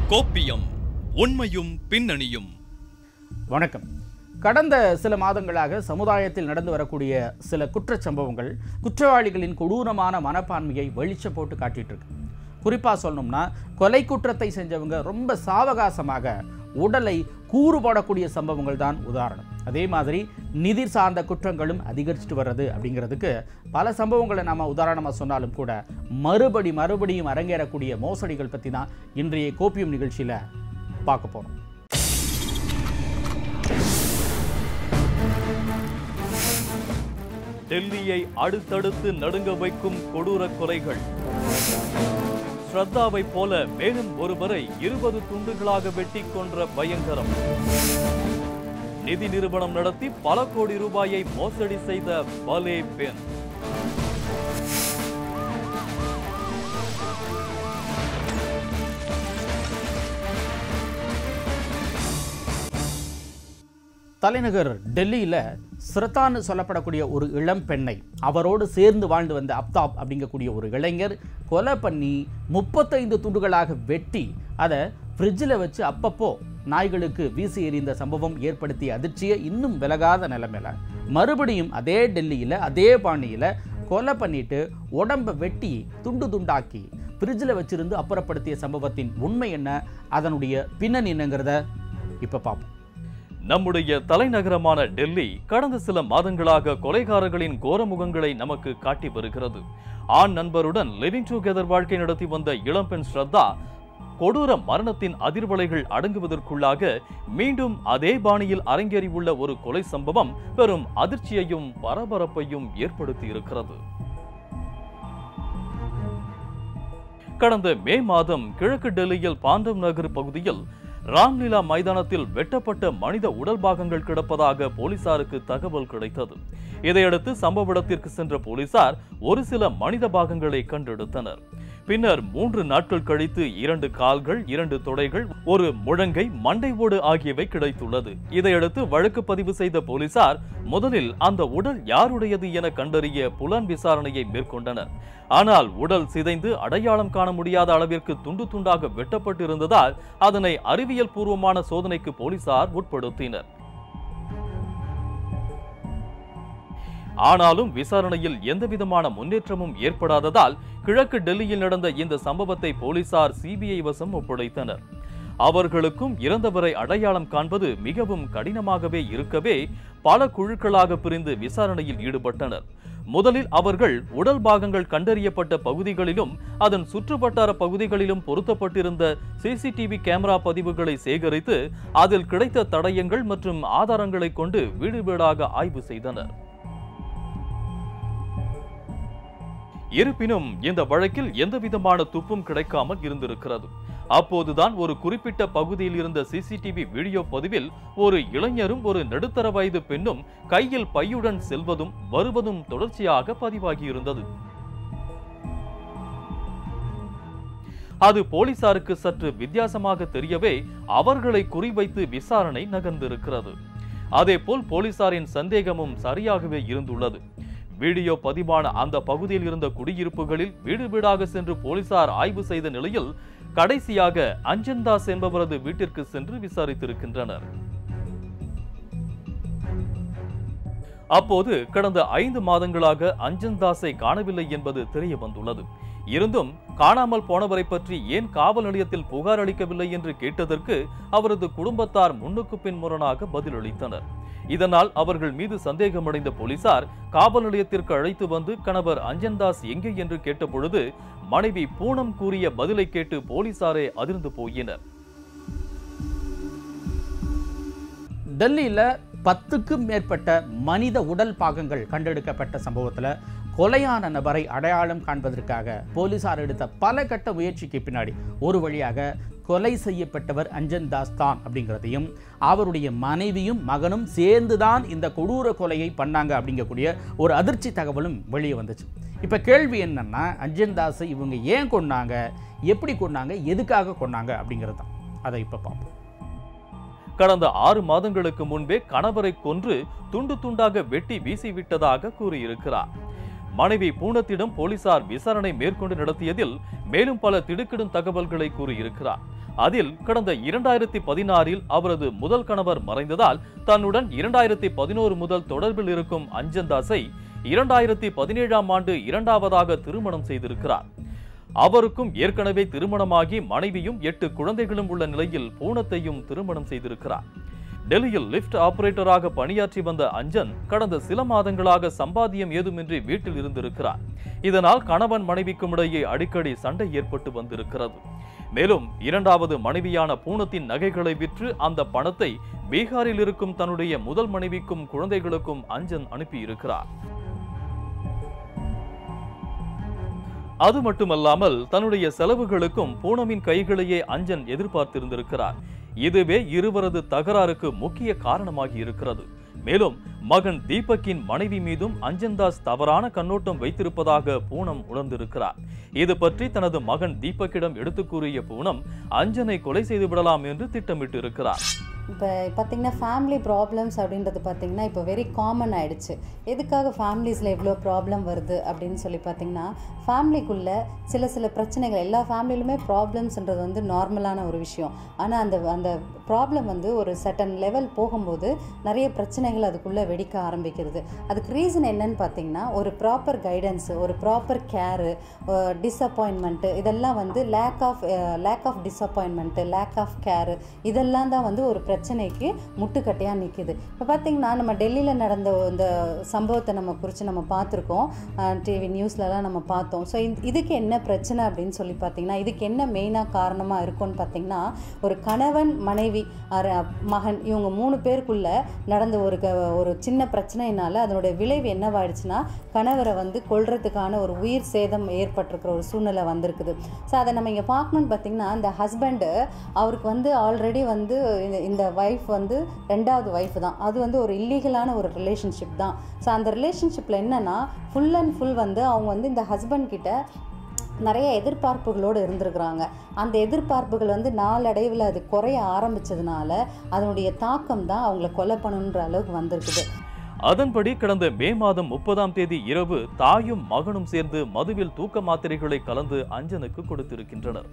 கோப்பியம் உண்மையும் பின்னணியும் வணக்கம் கடந்த சில மாதங்களாக சமுதாயத்தில் நடந்து வரக்கூடிய சில குற்றச் சம்பவங்கள் குற்றவாளிகளின் கொடூரமான மனப்பான்மையை வெளிச்சம் போட்டு காட்டிட்டு இருக்கு குறிப்பாக சொல்லணும்னா கொலை குற்றத்தை செஞ்சவங்க ரொம்ப சாவகாசமாக உடலை கூறு போடக்கூடிய சம்பவங்கள் தான் உதாரணம் அதே மாதிரி நிதி சார்ந்த குற்றங்களும் அதிகரிச்சுட்டு வர்றது அப்படிங்கிறதுக்கு பல சம்பவங்களை நாம உதாரணமாக சொன்னாலும் கூட மறுபடி மறுபடியும் அரங்கேறக்கூடிய மோசடிகள் பற்றி தான் இன்றைய கோப்பியம் நிகழ்ச்சியில் பார்க்க போகிறோம் டெல்லியை அடுத்தடுத்து நடுங்க வைக்கும் கொடூர கொலைகள் ஸ்ரத்தாவை போல மேலும் ஒருவரை இருபது துண்டுகளாக வெட்டி கொன்ற பயங்கரம் நிதி நிறுவனம் நடத்தி பல கோடி ரூபாயை மோசடி செய்த பலே பெண் தலைநகர் டெல்லியில் சிரத்தான்னு சொல்லப்படக்கூடிய ஒரு இளம் பெண்ணை அவரோடு சேர்ந்து வாழ்ந்து வந்த அப்தாப் அப்படிங்கக்கூடிய ஒரு இளைஞர் கொலை பண்ணி முப்பத்தைந்து துண்டுகளாக வெட்டி அதை ஃப்ரிட்ஜில் வச்சு அப்பப்போ நாய்களுக்கு வீசி எறிந்த சம்பவம் ஏற்படுத்திய அதிர்ச்சியை இன்னும் விலகாத நிலைமையில மறுபடியும் அதே டெல்லியில் அதே பாணியில் கொலை பண்ணிட்டு உடம்பை வெட்டி துண்டு துண்டாக்கி ஃப்ரிட்ஜில் வச்சிருந்து அப்புறப்படுத்திய சம்பவத்தின் உண்மை என்ன அதனுடைய பின்னணி என்னங்கிறத இப்போ பார்ப்போம் நம்முடைய தலைநகரமான டெல்லி கடந்த சில மாதங்களாக கொலைகாரர்களின் கோரமுகங்களை நமக்கு காட்டி வருகிறது ஆண் நண்பருடன் லிவிங் டுகெதர் வாழ்க்கை நடத்தி வந்த இளம்பெண் ஸ்ரத்தா கொடூர மரணத்தின் அதிர்வலைகள் அடங்குவதற்குள்ளாக மீண்டும் அதே பாணியில் அரங்கேறியுள்ள ஒரு கொலை சம்பவம் பெரும் அதிர்ச்சியையும் பரபரப்பையும் ஏற்படுத்தி இருக்கிறது கடந்த மே மாதம் கிழக்கு டெல்லியில் பாண்டவ் நகர் பகுதியில் ராம்லீலா மைதானத்தில் வெட்டப்பட்ட மனித உடல் பாகங்கள் கிடப்பதாக போலீசாருக்கு தகவல் கிடைத்தது இதையடுத்து சம்பவ இடத்திற்கு சென்ற போலீசார் ஒரு சில மனித பாகங்களை கண்டெடுத்தனர் பின்னர் மூன்று நாட்கள் கழித்து இரண்டு கால்கள் இரண்டு தொடைகள் ஒரு முழங்கை மண்டை ஓடு ஆகியவை கிடைத்துள்ளது இதையடுத்து வழக்கு பதிவு செய்த போலீசார் முதலில் அந்த உடல் யாருடையது என கண்டறிய புலன் விசாரணையை மேற்கொண்டனர் ஆனால் உடல் சிதைந்து அடையாளம் காண முடியாத அளவிற்கு துண்டு துண்டாக வெட்டப்பட்டிருந்ததால் அதனை அறிவியல் பூர்வமான சோதனைக்கு போலீசார் உட்படுத்தினர் ஆனாலும் விசாரணையில் எந்தவிதமான முன்னேற்றமும் ஏற்படாததால் கிழக்கு டெல்லியில் நடந்த இந்த சம்பவத்தை போலீசார் சிபிஐ வசம் ஒப்படைத்தனர் அவர்களுக்கும் இறந்தவரை அடையாளம் காண்பது மிகவும் கடினமாகவே இருக்கவே பல குழுக்களாக பிரிந்து விசாரணையில் ஈடுபட்டனர் முதலில் அவர்கள் உடல் பாகங்கள் கண்டறியப்பட்ட பகுதிகளிலும் அதன் சுற்றுவட்டார பகுதிகளிலும் பொருத்தப்பட்டிருந்த சிசிடிவி கேமரா பதிவுகளை சேகரித்து அதில் கிடைத்த தடயங்கள் மற்றும் ஆதாரங்களை கொண்டு வீடு வீடாக ஆய்வு செய்தனர் இருப்பினும் இந்த வழக்கில் எந்தவிதமான துப்பும் கிடைக்காமல் இருந்திருக்கிறது அப்போதுதான் ஒரு குறிப்பிட்ட பகுதியில் இருந்த சிசிடிவி வீடியோ பதிவில் ஒரு இளைஞரும் ஒரு நடுத்தர வயது பெண்ணும் கையில் பையுடன் செல்வதும் வருவதும் தொடர்ச்சியாக பதிவாகியிருந்தது அது போலீசாருக்கு சற்று வித்தியாசமாக தெரியவே அவர்களை குறிவைத்து விசாரணை நகர்ந்திருக்கிறது அதேபோல் போலீசாரின் சந்தேகமும் சரியாகவே இருந்துள்ளது வீடியோ பதிவான அந்த பகுதியில் இருந்த குடியிருப்புகளில் வீடு வீடாக சென்று போலீசார் ஆய்வு செய்த நிலையில் கடைசியாக அஞ்சன்தாஸ் என்பவரது வீட்டிற்கு சென்று விசாரித்திருக்கின்றனர் அப்போது கடந்த ஐந்து மாதங்களாக அஞ்சன்தாஸை காணவில்லை என்பது தெரிய வந்துள்ளது இருந்தும் காணாமல் போனவரை பற்றி ஏன் காவல் நிலையத்தில் புகார் அளிக்கவில்லை என்று கேட்டதற்கு அவரது குடும்பத்தார் முன்னுக்கு பின் முரணாக பதிலளித்தனர் இதனால் அவர்கள் மீது சந்தேகமடைந்த போலீசார் காவல் நிலையத்திற்கு அழைத்து வந்து கணவர் அஞ்சன்தாஸ் எங்கே என்று கேட்டபொழுது மனைவி பூனம் கூறிய பதிலை கேட்டு போலீசாரே அதிர்ந்து போயினர் டெல்லியில் பத்துக்கும் மேற்பட்ட மனித உடல் பாகங்கள் கண்டெடுக்கப்பட்ட சம்பவத்தில் கொலையான நபரை அடையாளம் காண்பதற்காக போலீசார் எடுத்த பல கட்ட முயற்சிக்கு பின்னாடி ஒரு வழியாக கொலை செய்யப்பட்டவர் அஞ்சன் தாஸ் தான் அப்படிங்கிறதையும் அவருடைய மனைவியும் மகனும் சேர்ந்து தான் இந்த கொடூர கொலையை பண்ணாங்க அப்படிங்கக்கூடிய ஒரு அதிர்ச்சி தகவலும் வெளியே வந்துச்சு இப்போ கேள்வி என்னன்னா அஞ்சன் தாஸை இவங்க ஏன் கொன்னாங்க எப்படி கொன்னாங்க எதுக்காக கொன்னாங்க அப்படிங்கிறது தான் அதை இப்போ பார்ப்போம் கடந்த ஆறு மாதங்களுக்கு முன்பே கணவரை கொன்று துண்டு துண்டாக வெட்டி வீசிவிட்டதாக கூறியிருக்கிறார் மனைவி பூனத்திடம் போலீசார் விசாரணை மேற்கொண்டு நடத்தியதில் மேலும் பல திடுக்கிடும் தகவல்களை கூறியிருக்கிறார் அதில் கடந்த இரண்டாயிரத்தி பதினாறில் அவரது முதல் கணவர் மறைந்ததால் தன்னுடன் இரண்டாயிரத்தி பதினோரு முதல் தொடர்பில் இருக்கும் அஞ்சன்தாஸை இரண்டாயிரத்தி பதினேழாம் ஆண்டு இரண்டாவதாக திருமணம் செய்திருக்கிறார் அவருக்கும் ஏற்கனவே திருமணமாகி மனைவியும் எட்டு குழந்தைகளும் உள்ள நிலையில் பூனத்தையும் திருமணம் செய்திருக்கிறார் டெல்லியில் லிஃப்ட் ஆபரேட்டராக பணியாற்றி வந்த அஞ்சன் கடந்த சில மாதங்களாக சம்பாத்தியம் ஏதுமின்றி வீட்டில் இருந்திருக்கிறார் இதனால் கணவன் மனைவிக்கும் இடையே அடிக்கடி சண்டை ஏற்பட்டு வந்திருக்கிறது மேலும் இரண்டாவது மனைவியான பூனத்தின் நகைகளை விற்று அந்த பணத்தை பீகாரில் இருக்கும் தன்னுடைய முதல் மனைவிக்கும் குழந்தைகளுக்கும் அஞ்சன் அனுப்பியிருக்கிறார் அது மட்டுமல்லாமல் தன்னுடைய செலவுகளுக்கும் பூனமின் கைகளையே அஞ்சன் எதிர்பார்த்திருந்திருக்கிறார் இதுவே இருவரது தகராறுக்கு முக்கிய காரணமாகி இருக்கிறது மேலும் மகன் தீபக்கின் மனைவி மீதும் அஞ்சன்தாஸ் தவறான கண்ணோட்டம் வைத்திருப்பதாக பூனம் உணர்ந்திருக்கிறார் இது பற்றி தனது மகன் தீபக்கிடம் எடுத்துக் கூறிய பூனம் அஞ்சனை கொலை செய்து விடலாம் என்று திட்டமிட்டு இருக்கிறார் இப்போ பார்த்தீங்கன்னா ஃபேமிலி ப்ராப்ளம்ஸ் அப்படின்றது பார்த்தீங்கன்னா இப்போ வெரி காமன் ஆயிடுச்சு எதுக்காக ஃபேமிலிஸில் இவ்வளோ ப்ராப்ளம் வருது அப்படின்னு சொல்லி பார்த்தீங்கன்னா ஃபேமிலிக்குள்ளே சில சில பிரச்சனைகள் எல்லா ஃபேமிலியிலுமே ப்ராப்ளம்ஸ்ன்றது வந்து நார்மலான ஒரு விஷயம் ஆனால் அந்த அந்த ப்ராப்ளம் வந்து ஒரு சட்டன் லெவல் போகும்போது நிறைய பிரச்சனைகள் அதுக்குள்ளே வெடிக்க ஆரம்பிக்கிறது அதுக்கு ரீசன் என்னன்னு பார்த்தீங்கன்னா ஒரு ப்ராப்பர் கைடன்ஸு ஒரு ப்ராப்பர் கேரு டிஸப்பாயின்மெண்ட்டு இதெல்லாம் வந்து lack of lack of disappointment lack of care இதெல்லாம் தான் வந்து ஒரு பிரச்சனைக்கு முட்டுக்கட்டையாக நிற்கிது இப்போ பார்த்தீங்கன்னா நம்ம டெல்லியில் நடந்த இந்த சம்பவத்தை நம்ம குறித்து நம்ம பார்த்துருக்கோம் டிவி நியூஸ்லலாம் நம்ம பார்த்தோம் ஸோ இதுக்கு என்ன பிரச்சனை அப்படின்னு சொல்லி பார்த்தீங்கன்னா இதுக்கு என்ன மெயினாக காரணமாக இருக்கும்னு பார்த்தீங்கன்னா ஒரு கணவன் மனைவி அர- மகன் இவங்க மூணு பேருக்குள்ள நடந்த ஒரு க- ஒரு சின்ன பிரச்சனையினால அதனுடைய விளைவு என்னவாயிடுச்சுன்னா கணவரை வந்து கொல்றதுக்கான ஒரு உயிர் சேதம் ஏற்பட்டிருக்கிற ஒரு சூழ்நிலை வந்திருக்குது ஸோ அதை நம்ம இங்கே பார்க்கணும்னு பார்த்தீங்கன்னா இந்த ஹஸ்பண்டு அவருக்கு வந்து ஆல்ரெடி வந்து இந்த- இந்த ஒய்ஃப் வந்து ரெண்டாவது ஒய்ஃப் தான் அது வந்து ஒரு இல்லீகலான ஒரு ரிலேஷன்ஷிப் தான் ஸோ அந்த ரிலேஷன்ஷிப்பில் என்னன்னா ஃபுல் அண்ட் ஃபுல் வந்து அவங்க வந்து இந்த ஹஸ்பண்ட் கிட்ட நிறைய எதிர்பார்ப்புகளோடு இருந்திருக்கிறாங்க அந்த எதிர்பார்ப்புகள் வந்து நாளடைவில் அது குறைய ஆரம்பிச்சதுனால அதனுடைய தாக்கம் தான் அவங்கள கொலை பண்ணணுன்ற அளவுக்கு வந்திருக்குது அதன்படி கடந்த மே மாதம் முப்பதாம் தேதி இரவு தாயும் மகனும் சேர்ந்து மதுவில் தூக்க மாத்திரைகளை கலந்து அஞ்சனுக்கு கொடுத்திருக்கின்றனர்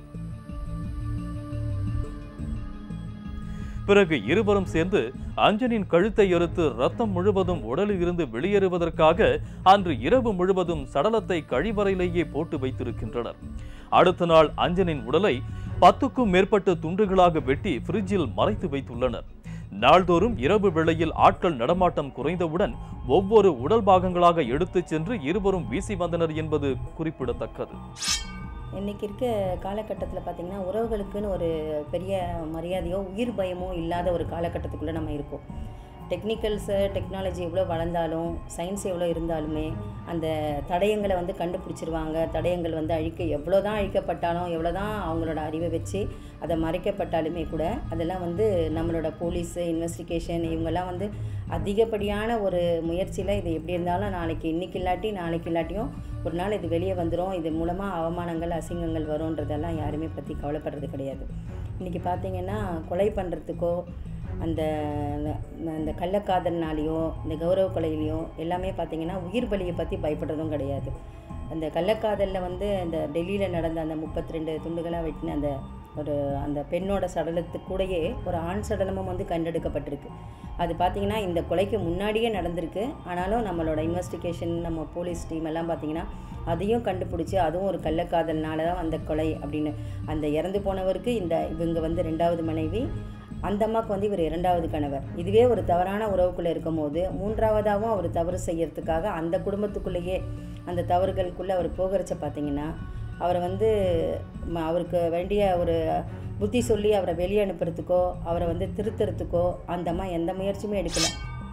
பிறகு இருவரும் சேர்ந்து அஞ்சனின் கழுத்தை அறுத்து ரத்தம் முழுவதும் உடலில் இருந்து வெளியேறுவதற்காக அன்று இரவு முழுவதும் சடலத்தை கழிவறையிலேயே போட்டு வைத்திருக்கின்றனர் அடுத்த நாள் அஞ்சனின் உடலை பத்துக்கும் மேற்பட்ட துண்டுகளாக வெட்டி ஃப்ரிட்ஜில் மறைத்து வைத்துள்ளனர் நாள்தோறும் இரவு வேளையில் ஆட்கள் நடமாட்டம் குறைந்தவுடன் ஒவ்வொரு உடல் பாகங்களாக எடுத்துச் சென்று இருவரும் வீசி வந்தனர் என்பது குறிப்பிடத்தக்கது இன்றைக்கி இருக்க காலகட்டத்தில் பார்த்திங்கன்னா உறவுகளுக்குன்னு ஒரு பெரிய மரியாதையோ உயிர் பயமோ இல்லாத ஒரு காலகட்டத்துக்குள்ளே நம்ம இருக்கோம் டெக்னிக்கல்ஸு டெக்னாலஜி எவ்வளோ வளர்ந்தாலும் சயின்ஸ் எவ்வளோ இருந்தாலுமே அந்த தடயங்களை வந்து கண்டுபிடிச்சிருவாங்க தடயங்கள் வந்து அழிக்க எவ்வளோ தான் அழிக்கப்பட்டாலும் எவ்வளோ தான் அவங்களோட அறிவை வச்சு அதை மறைக்கப்பட்டாலுமே கூட அதெல்லாம் வந்து நம்மளோட போலீஸு இன்வெஸ்டிகேஷன் இவங்கெல்லாம் வந்து அதிகப்படியான ஒரு முயற்சியில் இது எப்படி இருந்தாலும் நாளைக்கு இன்னைக்கு இல்லாட்டி நாளைக்கு இல்லாட்டியும் ஒரு நாள் இது வெளியே வந்துடும் இது மூலமாக அவமானங்கள் அசிங்கங்கள் வரும்ன்றதெல்லாம் யாருமே பற்றி கவலைப்படுறது கிடையாது இன்றைக்கி பார்த்தீங்கன்னா கொலை பண்ணுறதுக்கோ அந்த அந்த கள்ளக்காதல்னாலேயோ இந்த கௌரவ கொலையிலையோ எல்லாமே பார்த்தீங்கன்னா உயிர் பலியை பற்றி பயப்படுறதும் கிடையாது அந்த கள்ளக்காதலில் வந்து அந்த டெல்லியில் நடந்த அந்த முப்பத்தி ரெண்டு துண்டுகளாக வெட்டின அந்த ஒரு அந்த பெண்ணோட சடலத்துக்கு கூடயே ஒரு ஆண் சடலமும் வந்து கண்டெடுக்கப்பட்டிருக்கு அது பார்த்திங்கன்னா இந்த கொலைக்கு முன்னாடியே நடந்திருக்கு ஆனாலும் நம்மளோட இன்வெஸ்டிகேஷன் நம்ம போலீஸ் டீம் எல்லாம் பார்த்திங்கன்னா அதையும் கண்டுபிடிச்சி அதுவும் ஒரு கள்ளக்காதல்னால தான் அந்த கொலை அப்படின்னு அந்த இறந்து போனவருக்கு இந்த இவங்க வந்து ரெண்டாவது மனைவி அந்த அம்மாவுக்கு வந்து இவர் இரண்டாவது கணவர் இதுவே ஒரு தவறான உறவுக்குள்ளே இருக்கும்போது மூன்றாவதாகவும் அவர் தவறு செய்யறதுக்காக அந்த குடும்பத்துக்குள்ளேயே அந்த தவறுகளுக்குள்ளே அவர் போகிறச்ச பார்த்தீங்கன்னா அவரை வந்து ம- அவருக்கு வேண்டிய ஒரு புத்தி சொல்லி அவரை வெளியே அனுப்புறதுக்கோ அவரை வந்து திருத்துறதுக்கோ அந்த அம்மா எந்த முயற்சியுமே எடுக்கல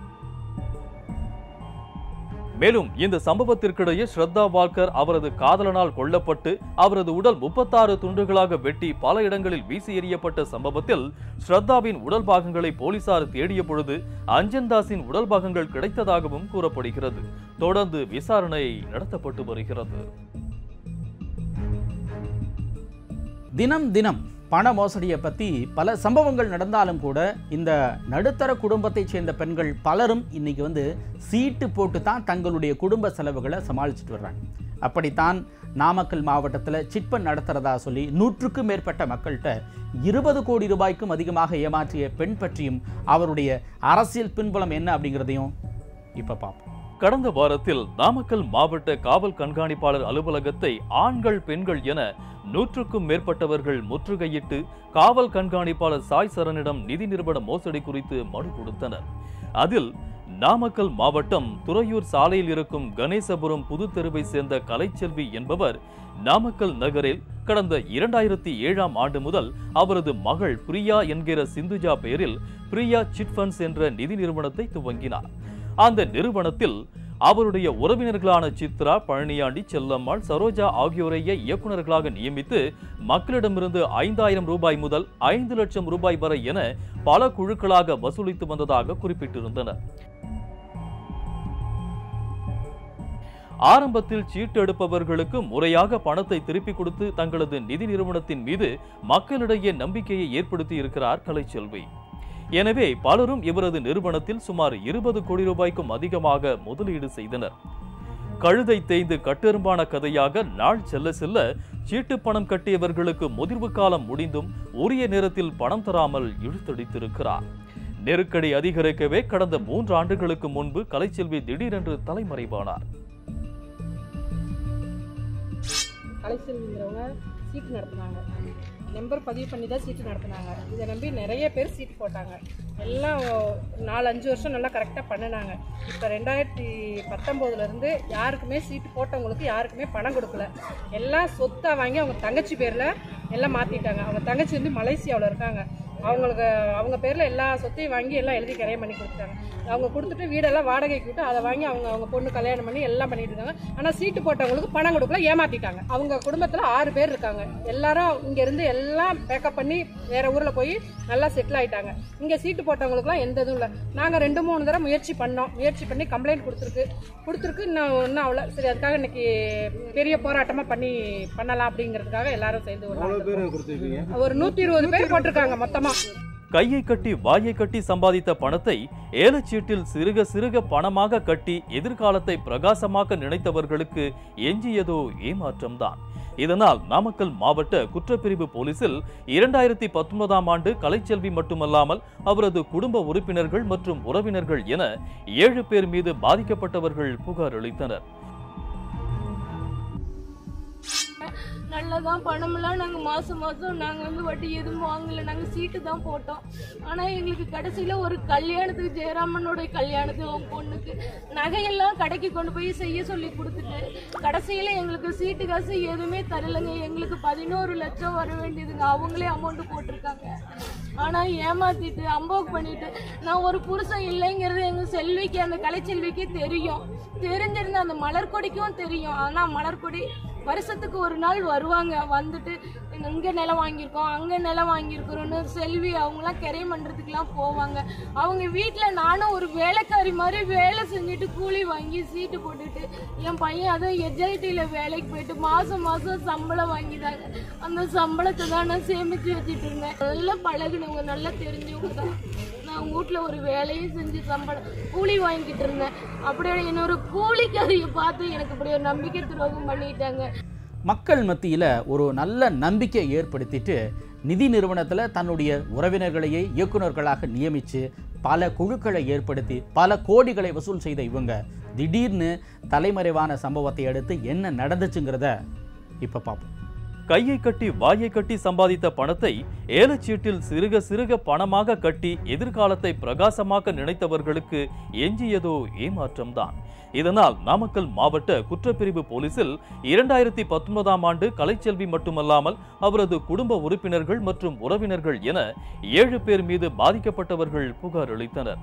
மேலும் இந்த சம்பவத்திற்கிடையே ஸ்ரத்தா வால்கர் அவரது காதலனால் கொல்லப்பட்டு அவரது உடல் முப்பத்தாறு துண்டுகளாக வெட்டி பல இடங்களில் வீசி எறியப்பட்ட சம்பவத்தில் ஸ்ரத்தாவின் உடல் பாகங்களை போலீசார் தேடிய பொழுது அஞ்சன்தாஸின் உடல் பாகங்கள் கிடைத்ததாகவும் கூறப்படுகிறது தொடர்ந்து விசாரணை நடத்தப்பட்டு வருகிறது தினம் தினம் பண மோசடியை பற்றி பல சம்பவங்கள் நடந்தாலும் கூட இந்த நடுத்தர குடும்பத்தைச் சேர்ந்த பெண்கள் பலரும் இன்னைக்கு வந்து சீட்டு போட்டு தான் தங்களுடைய குடும்ப செலவுகளை சமாளிச்சுட்டு வர்றாங்க அப்படித்தான் நாமக்கல் மாவட்டத்தில் சிட்பண்ட் நடத்துறதா சொல்லி நூற்றுக்கும் மேற்பட்ட மக்கள்கிட்ட இருபது கோடி ரூபாய்க்கும் அதிகமாக ஏமாற்றிய பெண் பற்றியும் அவருடைய அரசியல் பின்புலம் என்ன அப்படிங்கிறதையும் இப்போ பார்ப்போம் கடந்த வாரத்தில் நாமக்கல் மாவட்ட காவல் கண்காணிப்பாளர் அலுவலகத்தை ஆண்கள் பெண்கள் என நூற்றுக்கும் மேற்பட்டவர்கள் முற்றுகையிட்டு காவல் கண்காணிப்பாளர் சாய் சரணிடம் நிதி நிறுவன மோசடி குறித்து மனு கொடுத்தனர் அதில் நாமக்கல் மாவட்டம் துறையூர் சாலையில் இருக்கும் கணேசபுரம் புது தெருவை சேர்ந்த கலைச்செல்வி என்பவர் நாமக்கல் நகரில் கடந்த இரண்டாயிரத்தி ஏழாம் ஆண்டு முதல் அவரது மகள் பிரியா என்கிற சிந்துஜா பெயரில் பிரியா சிட் ஃபண்ட்ஸ் என்ற நிதி நிறுவனத்தை துவங்கினார் அந்த நிறுவனத்தில் அவருடைய உறவினர்களான சித்ரா பழனியாண்டி செல்லம்மாள் சரோஜா ஆகியோரையே இயக்குநர்களாக நியமித்து மக்களிடமிருந்து ஐந்தாயிரம் ரூபாய் முதல் ஐந்து லட்சம் ரூபாய் வரை என பல குழுக்களாக வசூலித்து வந்ததாக குறிப்பிட்டிருந்தனர் ஆரம்பத்தில் சீட்டு எடுப்பவர்களுக்கு முறையாக பணத்தை திருப்பிக் கொடுத்து தங்களது நிதி நிறுவனத்தின் மீது மக்களிடையே நம்பிக்கையை ஏற்படுத்தி இருக்கிறார் கலைச்செல்வி எனவே பலரும் இவரது நிறுவனத்தில் சுமார் இருபது கோடி ரூபாய்க்கும் அதிகமாக முதலீடு செய்தனர் கழுதை தேய்ந்து கட்டெரும்பான கதையாக நாள் செல்ல செல்ல சீட்டு பணம் கட்டியவர்களுக்கு முதிர்வு காலம் முடிந்தும் உரிய நேரத்தில் பணம் தராமல் இழுத்தடித்திருக்கிறார் நெருக்கடி அதிகரிக்கவே கடந்த மூன்று ஆண்டுகளுக்கு முன்பு கலைச்செல்வி திடீரென்று தலைமறைவானார் கலைசெல்விங்கிறவங்க சீட்டு நடத்துனாங்க நம்பர் பதிவு பண்ணி தான் சீட்டு நடத்துனாங்க இதை நம்பி நிறைய பேர் சீட்டு போட்டாங்க எல்லாம் நாலு அஞ்சு வருஷம் நல்லா கரெக்டாக பண்ணினாங்க இப்போ ரெண்டாயிரத்தி பத்தொம்போதுலேருந்து யாருக்குமே சீட்டு போட்டவங்களுக்கு யாருக்குமே பணம் கொடுக்கல எல்லாம் சொத்தாக வாங்கி அவங்க தங்கச்சி பேரில் எல்லாம் மாற்றிட்டாங்க அவங்க தங்கச்சி வந்து மலேசியாவில் இருக்காங்க அவங்களுக்கு அவங்க பேரில் எல்லா சொத்தையும் வாங்கி எல்லாம் எழுதி கரையம் பண்ணி கொடுத்துட்டாங்க அவங்க கொடுத்துட்டு வீடெல்லாம் வாடகைக்கு விட்டு அதை வாங்கி அவங்க அவங்க பொண்ணு கல்யாணம் பண்ணி எல்லாம் பண்ணிட்டு இருக்காங்க ஆனால் சீட்டு போட்டவங்களுக்கு பணம் கொடுக்கல ஏமாத்திட்டாங்க அவங்க குடும்பத்தில் ஆறு பேர் இருக்காங்க எல்லாரும் இங்கேருந்து எல்லாம் பேக்கப் பண்ணி வேற ஊரில் போய் நல்லா செட்டில் ஆயிட்டாங்க இங்கே சீட்டு போட்டவங்களுக்குலாம் எந்த இதுவும் இல்லை நாங்கள் ரெண்டு மூணு தடவை முயற்சி பண்ணோம் முயற்சி பண்ணி கம்ப்ளைண்ட் கொடுத்துருக்கு கொடுத்துருக்கு இன்னும் இன்னும் அவ்வளோ சரி அதுக்காக இன்னைக்கு பெரிய போராட்டமாக பண்ணி பண்ணலாம் அப்படிங்கிறதுக்காக எல்லாரும் சேர்ந்து ஒரு நாள் இருக்கோம். ஒரு நூற்றி இருபது பேர் போட்டிருக்காங்க மொத்தமாக கையை கட்டி வாயை கட்டி சம்பாதித்த பணத்தை ஏலச்சீட்டில் சிறுக சிறுக பணமாக கட்டி எதிர்காலத்தை பிரகாசமாக்க நினைத்தவர்களுக்கு எஞ்சியதோ ஏமாற்றம்தான் இதனால் நாமக்கல் மாவட்ட குற்றப்பிரிவு போலீசில் இரண்டாயிரத்தி பத்தொன்பதாம் ஆண்டு கலைச்செல்வி மட்டுமல்லாமல் அவரது குடும்ப உறுப்பினர்கள் மற்றும் உறவினர்கள் என ஏழு பேர் மீது பாதிக்கப்பட்டவர்கள் புகார் அளித்தனர் நல்லதான் பணமெல்லாம் நாங்கள் மாதம் மாதம் நாங்கள் வந்து வட்டி எதுவும் வாங்கல நாங்கள் சீட்டு தான் போட்டோம் ஆனால் எங்களுக்கு கடைசியில் ஒரு கல்யாணத்துக்கு ஜெயராமனோட கல்யாணத்துக்கு அவங்க பொண்ணுக்கு நகையெல்லாம் கடைக்கு கொண்டு போய் செய்ய சொல்லி கொடுத்துட்டு கடைசியில் எங்களுக்கு சீட்டு காசு எதுவுமே தரலைங்க எங்களுக்கு பதினோரு லட்சம் வர வேண்டியதுங்க அவங்களே அமௌண்ட் போட்டிருக்காங்க ஆனால் ஏமாத்திட்டு அம்போக் பண்ணிட்டு நான் ஒரு புருஷன் இல்லைங்கிறது எங்கள் செல்விக்கு அந்த கலைச்செல்விக்கு தெரியும் தெரிஞ்சிருந்த அந்த மலர்கொடிக்கும் தெரியும் ஆனால் மலர்கொடி வருஷத்துக்கு ஒரு நாள் வருவாங்க வந்துட்டு இங்கே நிலம் வாங்கியிருக்கோம் அங்கே நிலம் வாங்கியிருக்கிறோன்னு செல்வி அவங்களாம் கிரையம் பண்ணுறதுக்குலாம் போவாங்க அவங்க வீட்டில் நானும் ஒரு வேலைக்காரி மாதிரி வேலை செஞ்சுட்டு கூலி வாங்கி சீட்டு போட்டுட்டு என் பையன் அதுவும் எஜ்ஐடியில் வேலைக்கு போயிட்டு மாதம் மாதம் சம்பளம் வாங்கிதாங்க அந்த சம்பளத்தை தான் நான் சேமித்து வச்சுட்டு இருந்தேன் நல்லா பழகுனவங்க நல்லா தெரிஞ்சவங்க தான் நான் வீட்டில் ஒரு வேலையும் செஞ்சு சம்பளம் கூலி வாங்கிக்கிட்டு இருந்தேன் அப்படியே இன்னொரு கூலிக்காரியை பார்த்து எனக்கு இப்படி ஒரு நம்பிக்கை துரோகம் பண்ணிட்டாங்க மக்கள் மத்தியில் ஒரு நல்ல நம்பிக்கையை ஏற்படுத்திட்டு நிதி நிறுவனத்தில் தன்னுடைய உறவினர்களையே இயக்குனர்களாக நியமித்து பல குழுக்களை ஏற்படுத்தி பல கோடிகளை வசூல் செய்த இவங்க திடீர்னு தலைமறைவான சம்பவத்தை அடுத்து என்ன நடந்துச்சுங்கிறத இப்போ பார்ப்போம் கையை கட்டி வாயை கட்டி சம்பாதித்த பணத்தை ஏலச்சீட்டில் சிறுக சிறுக பணமாக கட்டி எதிர்காலத்தை பிரகாசமாக்க நினைத்தவர்களுக்கு எஞ்சியதோ ஏமாற்றம்தான் இதனால் நாமக்கல் மாவட்ட குற்றப்பிரிவு போலீசில் இரண்டாயிரத்தி பத்தொன்பதாம் ஆண்டு கலைச்செல்வி மட்டுமல்லாமல் அவரது குடும்ப உறுப்பினர்கள் மற்றும் உறவினர்கள் என ஏழு பேர் மீது பாதிக்கப்பட்டவர்கள் புகார் அளித்தனர்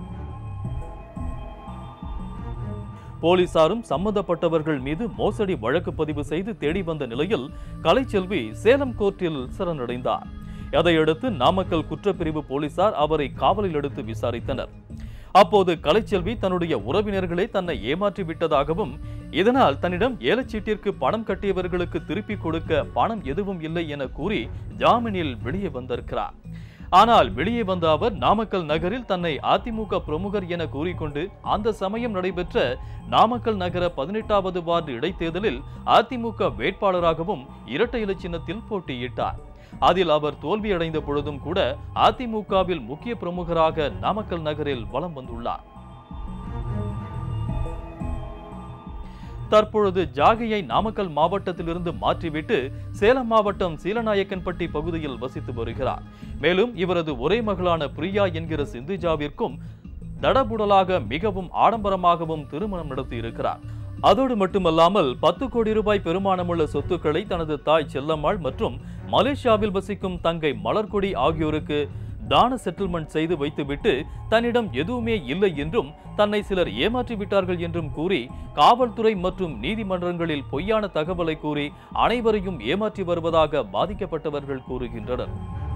போலீசாரும் சம்பந்தப்பட்டவர்கள் மீது மோசடி வழக்கு பதிவு செய்து தேடி வந்த நிலையில் கலைச்செல்வி சேலம் கோர்ட்டில் சரணடைந்தார் அதையடுத்து நாமக்கல் குற்றப்பிரிவு போலீசார் அவரை காவலில் எடுத்து விசாரித்தனர் அப்போது கலைச்செல்வி தன்னுடைய உறவினர்களே தன்னை ஏமாற்றி விட்டதாகவும் இதனால் தன்னிடம் ஏலச்சீட்டிற்கு பணம் கட்டியவர்களுக்கு திருப்பிக் கொடுக்க பணம் எதுவும் இல்லை என கூறி ஜாமீனில் வெளியே வந்திருக்கிறார் ஆனால் வெளியே வந்த அவர் நாமக்கல் நகரில் தன்னை அதிமுக பிரமுகர் என கூறிக்கொண்டு அந்த சமயம் நடைபெற்ற நாமக்கல் நகர பதினெட்டாவது வார்டு இடைத்தேர்தலில் அதிமுக வேட்பாளராகவும் இரட்டை இலை சின்னத்தில் போட்டியிட்டார் அதில் அவர் தோல்வியடைந்த பொழுதும் கூட அதிமுகவில் முக்கிய பிரமுகராக நாமக்கல் நகரில் வலம் வந்துள்ளார் தற்பொழுது ஜாகையை நாமக்கல் மாவட்டத்திலிருந்து மாற்றிவிட்டு சேலம் மாவட்டம் சீலநாயக்கன்பட்டி பகுதியில் வசித்து வருகிறார் மேலும் இவரது ஒரே மகளான பிரியா என்கிற சிந்துஜாவிற்கும் தடபுடலாக மிகவும் ஆடம்பரமாகவும் திருமணம் நடத்தியிருக்கிறார் அதோடு மட்டுமல்லாமல் பத்து கோடி ரூபாய் பெருமானமுள்ள சொத்துக்களை தனது தாய் செல்லம்மாள் மற்றும் மலேசியாவில் வசிக்கும் தங்கை மலர்கொடி ஆகியோருக்கு தான செட்டில்மெண்ட் செய்து வைத்துவிட்டு தன்னிடம் எதுவுமே இல்லை என்றும் தன்னை சிலர் ஏமாற்றி விட்டார்கள் என்றும் கூறி காவல்துறை மற்றும் நீதிமன்றங்களில் பொய்யான தகவலை கூறி அனைவரையும் ஏமாற்றி வருவதாக பாதிக்கப்பட்டவர்கள் கூறுகின்றனர்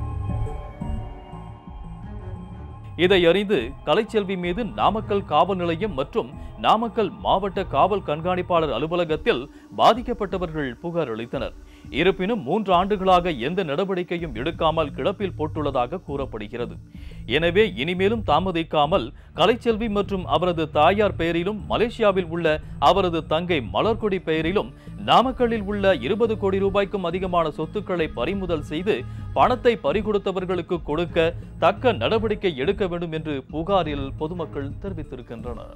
இதை அறிந்து கலைச்செல்வி மீது நாமக்கல் காவல் நிலையம் மற்றும் நாமக்கல் மாவட்ட காவல் கண்காணிப்பாளர் அலுவலகத்தில் பாதிக்கப்பட்டவர்கள் புகார் அளித்தனர் இருப்பினும் மூன்று ஆண்டுகளாக எந்த நடவடிக்கையும் எடுக்காமல் கிடப்பில் போட்டுள்ளதாக கூறப்படுகிறது எனவே இனிமேலும் தாமதிக்காமல் கலைச்செல்வி மற்றும் அவரது தாயார் பெயரிலும் மலேசியாவில் உள்ள அவரது தங்கை மலர்கொடி பெயரிலும் நாமக்கல்லில் உள்ள இருபது கோடி ரூபாய்க்கும் அதிகமான சொத்துக்களை பறிமுதல் செய்து பணத்தை பறிகொடுத்தவர்களுக்கு கொடுக்க தக்க நடவடிக்கை எடுக்க வேண்டும் என்று புகாரில் பொதுமக்கள் தெரிவித்திருக்கின்றனர்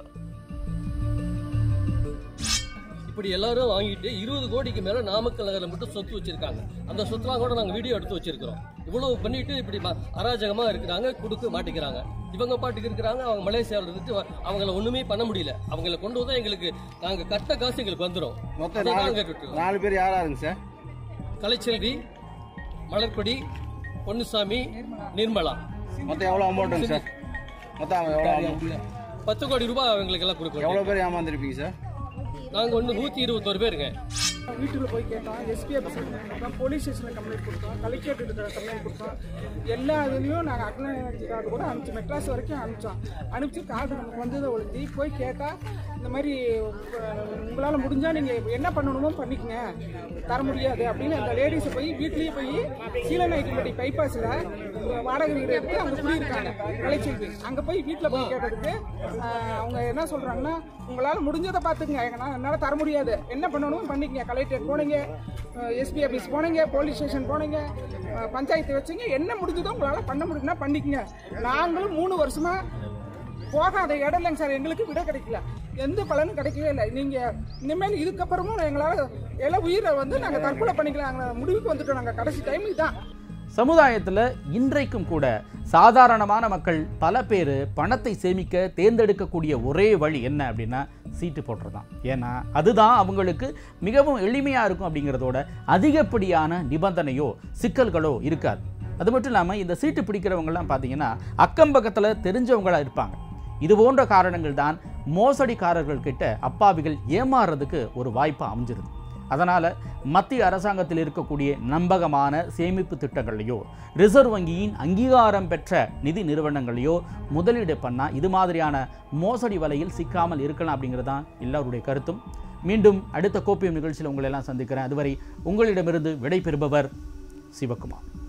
இப்படி எல்லாரும் வாங்கிட்டு இருபது கோடிக்கு மேல நாமக்கல் நகரில் மட்டும் சொத்து வச்சிருக்காங்க அந்த சொத்துலாம் கூட நாங்க வீடியோ எடுத்து வச்சிருக்கிறோம் இவ்வளவு பண்ணிட்டு இப்படி ம- அராஜகமா இருக்கிறாங்க கொடுக்க மாட்டேங்கிறாங்க இவங்க பாட்டுக்கு இருக்கிறாங்க அவங்க மலேசியாவில் இருந்துட்டு வ- அவங்கள ஒண்ணுமே பண்ண முடியல அவங்கள கொண்டு வந்தா எங்களுக்கு நாங்க கட்ட காசு எங்களுக்கு வந்துடும் மொத்தம் அதான் நாலு கேட்டுட்டு இருக்கோம். நாலு பேர் யாராருங்க சார் கலைச்செல்வி மலர்கொடி பொன்னுசாமி நிர்மலா மொத்தம் எவ்வளோ அமௌண்ட்டுங்க சார் மொத்தம் எவ்வளோ amount? பத்து கோடி ரூபாய் அவங்களுக்கு எல்லாம் கொடுக்கணும் எவ்வளோ பேர் ஏமாந்துருப்பீங்க சார் நாங்க ஒண்ணு நூத்தி இருபத்தோரு பேருங்க வீட்டுக்குள்ள போய் கேட்டோம் எஸ்பி ஆஃபீஸ் கொடுத்தோம் போலீஸ் ஸ்டேஷனில் கம்ப்ளைண்ட் கொடுத்தோம் கலெக்டரேட் கம்ப்ளைண்ட் கொடுத்தோம் எல்லா இதுலேயும் நாங்கள் அக்னாலஜி கார்டு கூட அனுப்பிச்சு மெட்ராஸ் வரைக்கும் அனுப்பிச்சோம் அனுப்பிச்சு கார்டு நமக்கு வந்ததை ஒழுத்தி போய் கேட்டால் இந்த மாதிரி உங்களால் முடிஞ்சால் நீங்கள் என்ன பண்ணணுமோ பண்ணிக்கங்க தர முடியாது அப்படின்னு அந்த லேடிஸை போய் வீட்லேயே போய் சீலநாயக்கம்பட்டி பைபாஸில் வாடகை வீடு எடுத்து அங்கே குடியிருக்காங்க கலைச்செல்வி அங்கே போய் வீட்டில் போய் கேட்டதுக்கு ஆஹ், அவங்க என்ன சொல்கிறாங்கன்னா உங்களால் முடிஞ்சதை பார்த்துக்குங்க எங்கனா- என்னால் தர முடியாது என்ன பண்ணணும் பண்ணிக்கங்க கலெக்டர் போனீங்க எஸ்பி ஆஃபீஸ் போனீங்க போலீஸ் ஸ்டேஷன் போனீங்க அஹ், பஞ்சாயத்து வச்சுங்க என்ன முடிஞ்சதோ உங்களால் பண்ண முடியும்னா பண்ணிக்கங்க நாங்களும் மூணு வருஷமாக போகாத இடம் இல்லைங்க சார் எங்களுக்கு விட கிடைக்கல எந்த பலனும் கிடைக்கவே இல்லை நீங்கள் இனிமேல் இதுக்கப்புறமும் எங்களால் எல்லாம் உயிரை வந்து நாங்கள் தற்கொலை பண்ணிக்கலாம் முடிவுக்கு வந்துட்டோம் நாங்கள் கடைசி டைம் இதுதான் சமுதாயத்தில் இன்றைக்கும் கூட சாதாரணமான மக்கள் பல பேர் பணத்தை சேமிக்க தேர்ந்தெடுக்கக்கூடிய ஒரே வழி என்ன அப்படின்னா சீட்டு போடுறது தான் ஏன்னா அதுதான் அவங்களுக்கு மிகவும் எளிமையாக இருக்கும் அப்படிங்கிறதோட அதிகப்படியான நிபந்தனையோ சிக்கல்களோ இருக்காது அது மட்டும் இல்லாமல் இந்த சீட்டு பிடிக்கிறவங்கலாம் பார்த்தீங்கன்னா அக்கம் பக்கத்தில் தெரிஞ்சவங்களா இருப்பாங்க இது போன்ற காரணங்கள் தான் மோசடிக்காரர்கள் கிட்ட அப்பாவிகள் ஏமாறுறதுக்கு ஒரு வாய்ப்பு அமைஞ்சிருது அதனால் மத்திய அரசாங்கத்தில் இருக்கக்கூடிய நம்பகமான சேமிப்பு திட்டங்களையோ ரிசர்வ் வங்கியின் அங்கீகாரம் பெற்ற நிதி நிறுவனங்களையோ முதலீடு பண்ணால் இது மாதிரியான மோசடி வலையில் சிக்காமல் இருக்கலாம் அப்படிங்கிறது தான் எல்லாருடைய கருத்தும் மீண்டும் அடுத்த கோப்பியம் நிகழ்ச்சியில் உங்களை எல்லாம் சந்திக்கிறேன் அதுவரை உங்களிடமிருந்து விடை பெறுபவர் சிவகுமார்